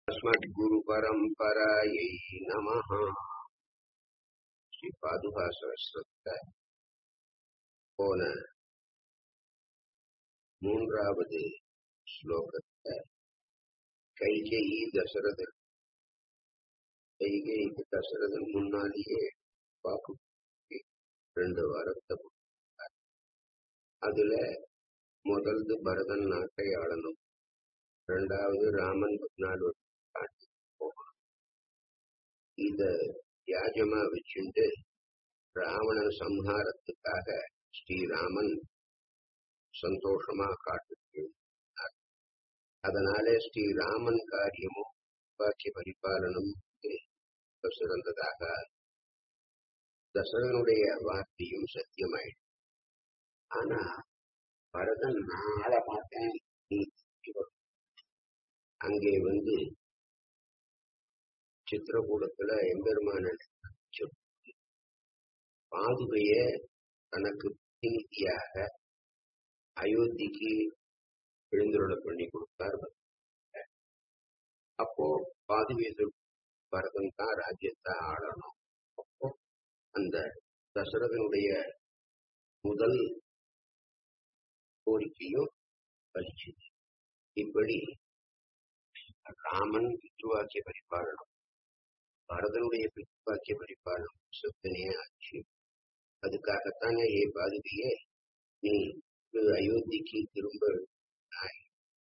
अस्मद्गुरुपरम्परायै नमः ஸ்ரீ பாதுகா சகஸ்ரத்த போன மூன்றாவது ஸ்லோகத்தை கைகேயி தசரதன் கைகேயிக்கு தசரதன் முன்னாலேயே வாக்கு கொடுத்து ரெண்டு வாரத்தை கொடுத்தார். அதுல முதல்து பரதன் நாட்டை ஆளணும் ரெண்டாவது ராமன் பதினாலு காட்டி போகணும் இத வியாஜமா வச்சுண்டு ராவணன் சம்ஹாரத்துக்காக ஸ்ரீராமன் சந்தோஷமா காட்டுக்கு அதனாலே ஸ்ரீராமன் காரியமும் பாக்கிய பரிபாலனம் சிறந்ததாக தசரனுடைய வார்த்தையும் சத்தியமாயிடும் ஆனா பரதன் நாளை பார்த்தேன் நீ இவர் அங்கே வந்து சித்திரகூடத்துல எம்பெருமான பாதுகைய தனக்கு பிரதிநிதியாக அயோத்திக்கு எழுந்துருள பண்ணி கொடுத்தார் அப்போ பாதுகை பரதன் தான் ராஜ்யத்தை ஆளணும் அப்போ அந்த தசரதனுடைய முதல் கோரிக்கையும் பலிச்சது இப்படி ராமன் பித்ருவாக்கிய பரிபாலனம் பரதனுடைய பித்ருவாக்கிய பரிபாலனம் சொத்தனே ஆச்சு அதுக்காகத்தானே ஏ பாதுகையே நீ அயோத்திக்கு திரும்ப ஆய்.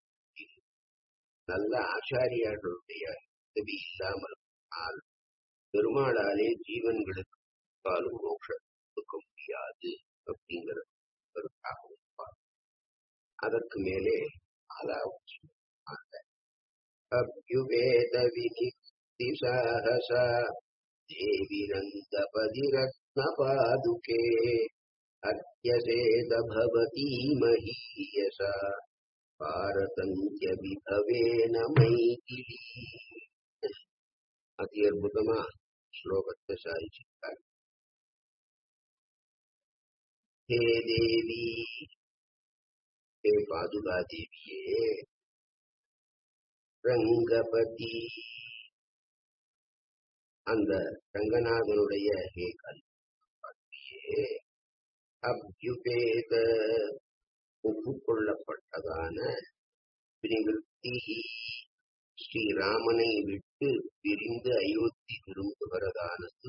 நல்ல ஆச்சாரியார்களுடைய உதவி இல்லாமல் ஆள் பெருமாளாலே ஜீவன்களுக்கு பாலும் மோட்சம் கொடுக்க முடியாது அப்படிங்கிற கருத்தாகவும் அதற்கு மேலே அதாவது அப்யுவேத வினிக்தி சாகச தேவிரந்தபதி ரத்ன பாதுகே அத்தியசேத பவதி மஹீயசா பாரதந்திய விபவேன மைதிலி அதி அற்புதமா ஸ்லோகத்தை சாதிச்சிருக்காங்க ஹே தேவி ஹே பாதுகா தேவியே ரங்கபதி அந்த ரங்கநாதனுடைய ஹே கல்வியே அபியுபேத ஒப்புக்கொள்ளப்பட்டதான பிரிவிற்த்தி ஸ்ரீராமனை விட்டு பிரிந்து அயோத்தி திரும்புகிறதானது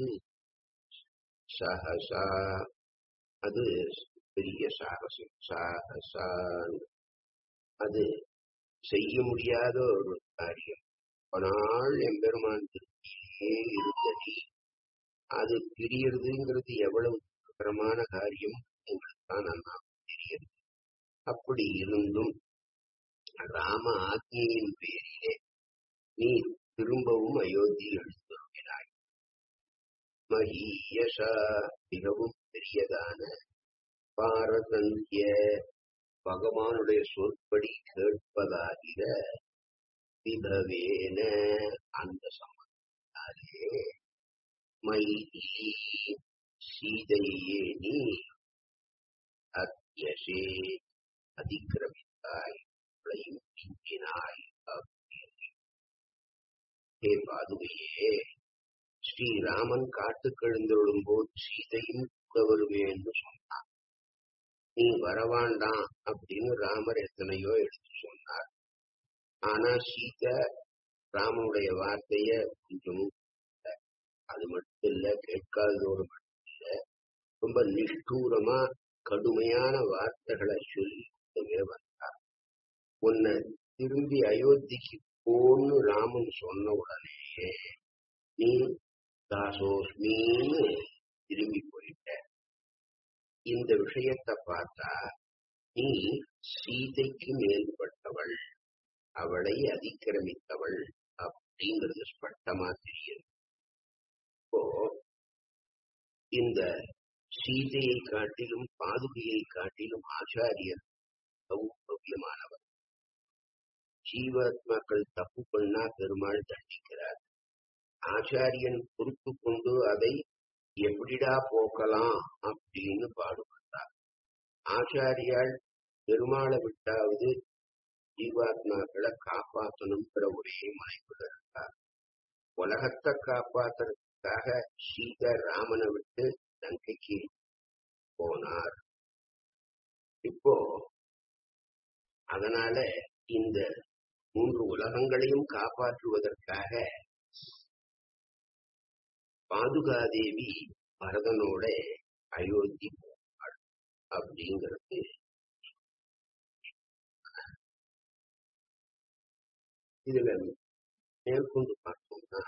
சஹசா அது பெரிய சாகசம் சாகசா அது செய்ய முடியாத ஒரு காரியம் நாள் எம்பெருமான் திருப்தியிலே இருந்த நீ அது பிரியறதுங்கிறது எவ்வளவு துக்கரமான காரியம் உங்களுக்கு தான் நல்லா தெரியுது அப்படி இருந்தும் ராம ஆத்மியின் பேரிலே நீ திரும்பவும் அயோத்தி எழுந்துள்ளாய் மகீயசா மிகவும் பெரியதான பாரதந்திய பகவானுடைய சொற்படி கேட்பதாகிற விபவேன அந்த சம்பந்தாலே மைதிலி சீதையே நீ அத்தியசே அதிக்கிரமித்தாய் அவளையும் பிங்கினாய் ஹே பாதுகையே ஸ்ரீராமன் காட்டுக்கெழுந்தொழும் போது சீதையும் கூட வருவேன்னு சொன்னான் நீ வரவாண்டாம் அப்படின்னு ராமர் எத்தனையோ எடுத்து சொன்னார் ஆனா சீதை ராமனுடைய வார்த்தைய கொஞ்சமும் அது மட்டும் இல்ல கேட்காததோடு மட்டும் இல்ல ரொம்ப நிஷ்டூரமா கடுமையான வார்த்தைகளை சொல்லி மட்டுமே வந்தார் உன்னை திரும்பி அயோத்திக்கு போன்னு ராமன் சொன்ன உடனே நீ தாசோஸ்மின்னு திரும்பி போயிட்ட இந்த விஷயத்தை பார்த்தா நீ சீதைக்கு மேல்பட்டவள் அவளை அதிக்கிரமித்தவள் அப்படிங்கிறது ஸ்பஷ்டமா தெரியுது இப்போ இந்த சீதையை காட்டிலும் பாதுகையை காட்டிலும் ஆச்சாரியர் சௌபவியமானவர் ஜீவாத்மாக்கள் தப்பு பண்ணா பெருமாள் தண்டிக்கிறார் ஆச்சாரியன் பொறுத்து கொண்டு அதை எப்படிடா போக்கலாம் அப்படின்னு பாடுபட்டார் ஆச்சாரியால் பெருமாளை விட்டாவது ஜீவாத்மாக்களை காப்பாற்றணுங்கிற ஒரே முனைப்புல உலகத்தை காப்பாத்துறதுக்காக சீதா ராமனை விட்டு லங்கைக்கு போனார் இப்போ அதனால இந்த மூன்று உலகங்களையும் காப்பாற்றுவதற்காக பாதுகாதேவி பரதனோட அயோத்தி போனாள் அப்படிங்கிறது இதுல மேற்கொண்டு பார்த்தோம்னா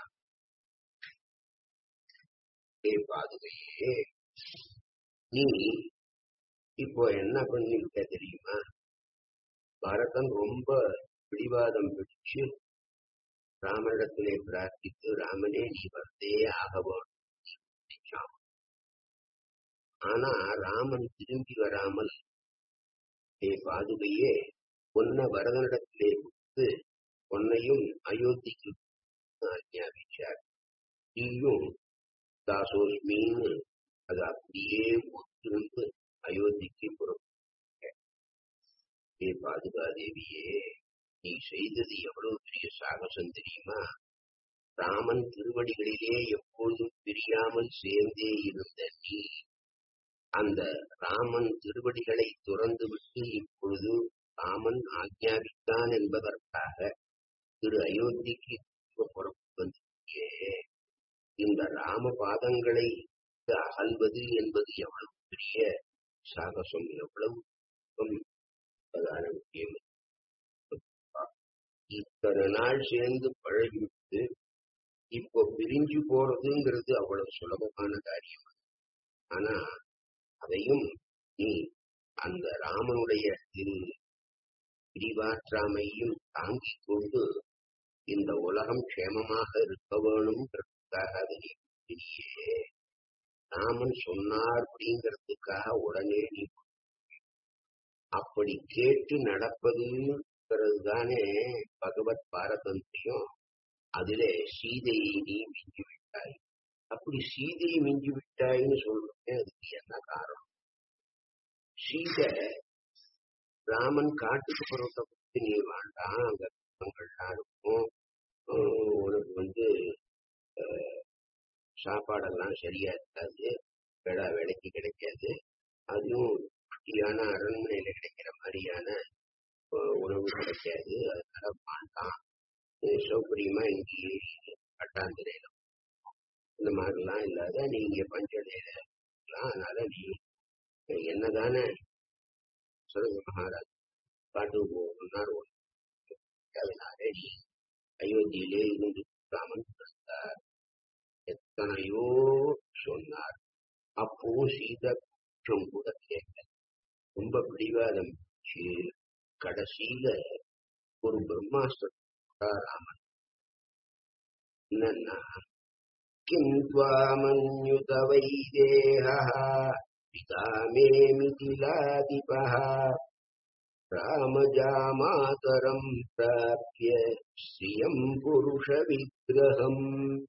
ஏ பாதுகையே நீ இப்போ என்ன பண்ணிருக்க தெரியுமா பரதன் ரொம்ப பிடிவாதம் பிடிச்சு ராமனிடத்திலே பிரார்த்தித்து ராமனே நீ வந்தே ஆக வேண்டும் நினைச்சான். ஆனா ராமன் திரும்பி வராமல் ஏ பாதுகையே உன்னை பரதனிடத்திலே கொடுத்து உன்னையும் அயோத்திக்கு ஆஜ்ஞாபிச்சார் நீயும் தாசோஸ்மின்னு அது அப்படியே ஒத்திருந்து அயோத்திக்கு புறப்பட்ட ஏ பாதுகாதேவியே நீ செய்தது எவ்வளவு பெரிய சாகசம் தெரியுமா ராமன் திருவடிகளிலே எப்பொழுதும் பிரியாமல் சேர்ந்தே இருந்த நீ அந்த ராமன் திருவடிகளை துறந்து விட்டு இப்பொழுது ராமன் ஆக்ஞாபித்தான் என்பதற்காக திரு அயோத்திக்கு புறப்பட்டு வந்திருக்கே இந்த ராம பாதங்களை அகல்வது என்பது எவ்வளவு பெரிய சாகசம் எவ்வளவு பிரதான விஷயம் இத்தனை நாள் சேர்ந்து பழகிவிட்டு இப்போ பிரிஞ்சு போறதுங்கிறது அவ்வளவு சுலபமான காரியம் ஆனா அதையும் நீ அந்த ராமனுடைய திரு பிரிவாற்றாமையும் தாங்கிக் கொண்டு இந்த உலகம் க்ஷேமமாக இருக்க வேணும்ங்கிறதுக்காக அதை நீ பிரியே ராமன் சொன்னார் அப்படிங்கிறதுக்காக உடனே நீ அப்படி கேட்டு நடப்பதுங்கிறது தானே பகவத் பாரதந்திரியம் அதிலே சீதையை நீ மிஞ்சி விட்டாய் அப்படி சீதையை மிஞ்சி விட்டாய்ன்னு சொல்றேன் அதுக்கு என்ன காரணம் சீதை ராமன் காட்டுக்கு போறத பத்தி நீ வேண்டாம் அங்க குடும்பங்கள்லாம் இருக்கும் உம், உனக்கு வந்து அஹ், சாப்பாடெல்லாம் சரியா இருக்காது வேளா வேலைக்கு கிடைக்காது அதுவும் குட்டியான அரண்மனையில கிடைக்கிற மாதிரியான அஹ், உணவு கிடைக்காது அதனால வேண்டாம் நீ சௌகரியமா இங்கேயே இரு, கட்டாந்திரையில இந்த மாதிரிலாம் இல்லாத நீங்க பஞ்சடையில இருக்கலாம் அதனால நீ என்னதானே சுரங்க மகாராஜ் காட்டுக்கு போகணும்னாரு அதனால நீ அயோத்தியிலே இருந்து ராமன் பிறந்தார் எத்தனையோ சொன்னார் அப்பவும் சீதா குற்றம் கூட கேட்கல ரொம்ப பிடிவாதம் பிடிச்சு கடைசியில ஒரு பிரம்மாஸ்திரம் போட்டார் ராமன் என்னன்னா கிம் त्वामन्युत वैदेहः पिता मे मिथिलाधिपः रामजामातरम् प्राप्य श्रियम् पुरुषविग्रहम्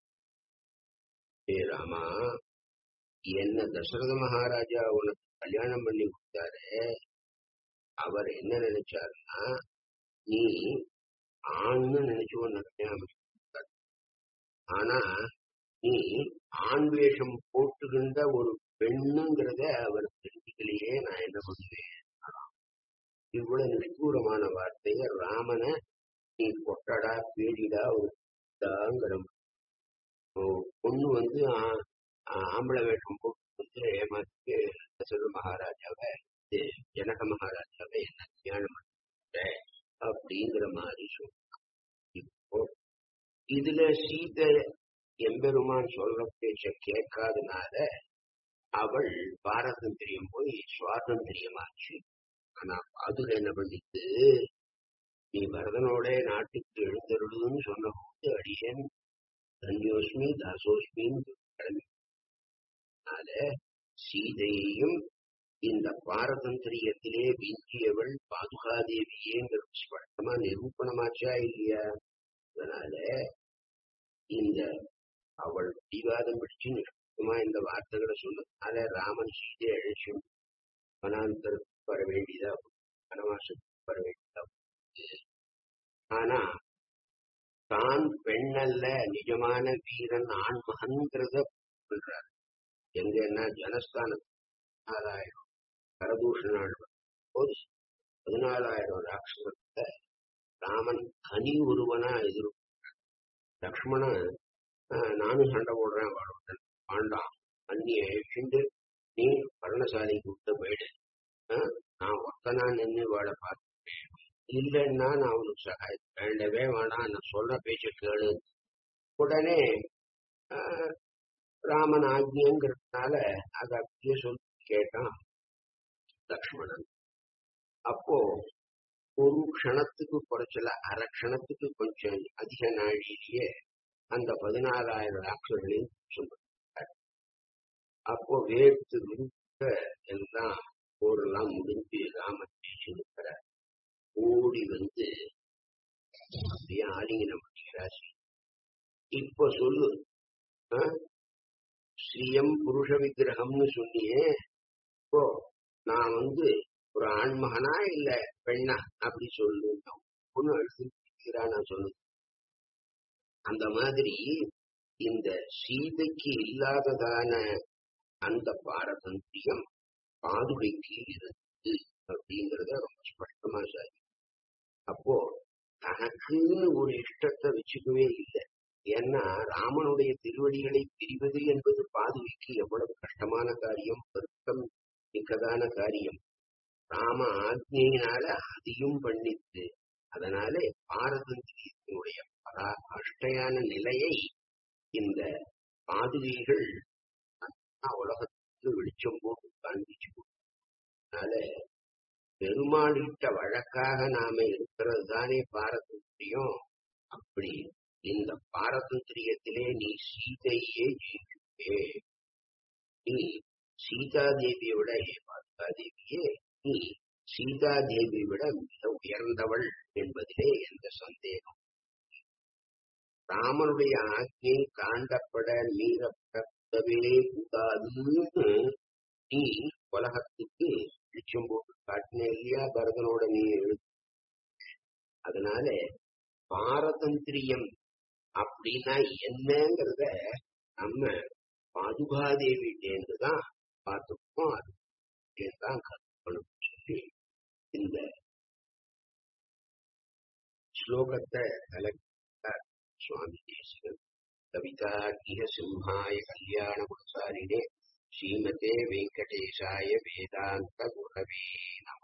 ஹே ராமா என்ன தசரத மகாராஜா உனக்கு கல்யாணம் பண்ணி கொடுத்தாரு அவர் என்ன நினைச்சாருன்னா நீ ஆண்னு நினைச்சு உன்னை கல்யாணம் பண்ணி கொடுத்தாரு ஆனா நீ ஆண் வேஷம் போட்டுகின்ற ஒரு பெண்ணுங்கிறத அவர் தெரிஞ்சுக்கலையே நான் என்ன பண்ணுவேன் இவ்வளவு நிஷ்டூரமான வார்த்தைய ராமனை நீ கொட்டடா பேடிடா ஒரு தாங்கிற பொண்ணு வந்து ஆ- ஆ- ஆம்பளை வேஷம் போட்டு வந்து ஏமாத்தி தசரத மகாராஜாவை இது ஜனக மகாராஜாவை என்ன கல்யாணம் பண்ண அப்படிங்கிற மாதிரி சொல்றான் இப்போ இதுல சீதை எம்பெருமான் சொல்ற பேச்ச கேட்காதனால அவள் பாரதந்திரியம் போய் சுவாதந்திரியமாச்சு ஆனா பாதுகை என்ன பண்ணிட்டு நீ பரதனோட நாட்டுக்கு எழுந்தருளுன்னு சொன்ன போது அடியன் தன்யோஸ்மி தாசோஸ்மின்னு கிளம்பி அதனால சீதையையும் இந்த பாரதந்திரியத்திலே விஞ்சியவள் பாதுகாதேவியேங்கிறது ஸ்பஷ்டமா நிரூபணமாச்சா இல்லையா அதனால இந்த அவள் பிடிவாதம் பிடிச்சு நிஷ்டமா இந்த வார்த்தைகளை சொன்னதுனால ராமன் சீதையை அழிச்சு வனாந்தரத்துக்கு வர வேண்டியதா வனவாசத்துக்கு வர வேண்டியதா போச்சு. ஆனா தான் பெண்ணல்ல நிஜமான வீரன் ஆண்மகன்கிறத சொல்றார் எங்கன்னா ஜனஸ்தானத்து பதினாலாயிரம் கரதூஷண போது பதினாலாயிரம் ராட்சசத்தை ராமன் தனி ஒருவனா எதிர்ப்பு லக்ஷ்மணன் ஆஹ், நானும் சண்டை போடுறேன் வாழ்வுடன் ஆண்டாம் அந்நிய அழிச்சுண்டு நீ பர்ணசாலைக்கு விட்டு போயிடு ஆஹ், நான் ஒத்தனா நின்று வாழ பார்த்து இல்லைன்னா நான் அவனுக்கு சகாயம் வேண்டவே வேண்டாம் நான் சொல்ற பேச்ச கேளு உடனே ஆஹ், ராமன் ஆக்ஞங்கிறதுனால அதை அப்படியே சொல்லி கேட்டான் லக்ஷ்மணன் அப்போ ஒரு க்ஷணத்துக்கு குறைச்சல அரை க்ஷணத்துக்கு கொஞ்சம் அதிக நாழிலேயே அந்த பதினாலாயிரம் ராட்சர்களையும் சுமந்தார் அப்போ வேர்த்து விருத்த எல்லாம் போரெல்லாம் முடிஞ்சு ராமன் ஜெயிச்சிருக்கிற ஓடி வந்து அப்படியே ஆலிங்கனம் பண்ணிக்கிறார் இப்ப சொல்லு ஆ? ஸ்ரீயம் புருஷ விக்கிரகம்னு சொன்னியே இப்போ நான் வந்து ஒரு ஆண்மகனா இல்ல பெண்ணா அப்படி சொல்லு பொண்ணு அழுத்திக்கிறா நான் சொன்னது அந்த மாதிரி இந்த சீதைக்கு இல்லாததான அந்த பாரதந்திரியம் பாதுகைக்கு இருக்கு அப்படிங்கறத ரொம்ப ஸ்பஷ்டமா சார் அப்போ தனக்குன்னு ஒரு இஷ்டத்தை வச்சுக்கவே இல்லை ஏன்னா ராமனுடைய திருவடிகளை பிரிவது என்பது பாதுகைக்கு எவ்வளவு கஷ்டமான காரியம் வருத்தம் மிக்கதான காரியம் ராம ஆக்ஞையினால அதையும் பண்ணித்து அதனால பாரதந்திரியத்தினுடைய பரா அஷ்டையான நிலையை இந்த பாதுகைகள் அத்தனை உலகத்துக்கு வெளிச்சம் போட்டு காண்பிச்சு அதனால பெருமாளிட்ட வழக்காக நாம இருக்கிறது தானே பாரதந்திரியம் அப்படி இந்த பாரதந்திரியத்திலே நீ சீதையே ஜெயிச்சுட்டே நீ சீதா தேவியை விட ஏ பாதுகா தேவியே நீ சீதா தேவியை விட மிக உயர்ந்தவள் என்பதிலே எந்த சந்தேகம் ராமனுடைய ஆக்ஞை காண்டப்பட மீறப்படவே கூடாதுன்னு நீ உலகத்துக்கு வெளிச்சம் போட்டு காட்டின இல்லையா பரதனோட நீ எழு அதனால பாரதந்திரியம் அப்படின்னா என்னங்கிறத நம்ம பாதுகாதேவிட்டேந்து தான் பார்த்துப்போம் அது தான் கற்றுக்கணும் சொல்லி இந்த ஸ்லோகத்தை கலக்கிறார் சுவாமி தேசிகன் கவிதாக்கிய சிம்ஹாய கல்யாண குணசாரினே ஸ்ரீமதே வெங்கடேசாய வேதாந்த குரவே நம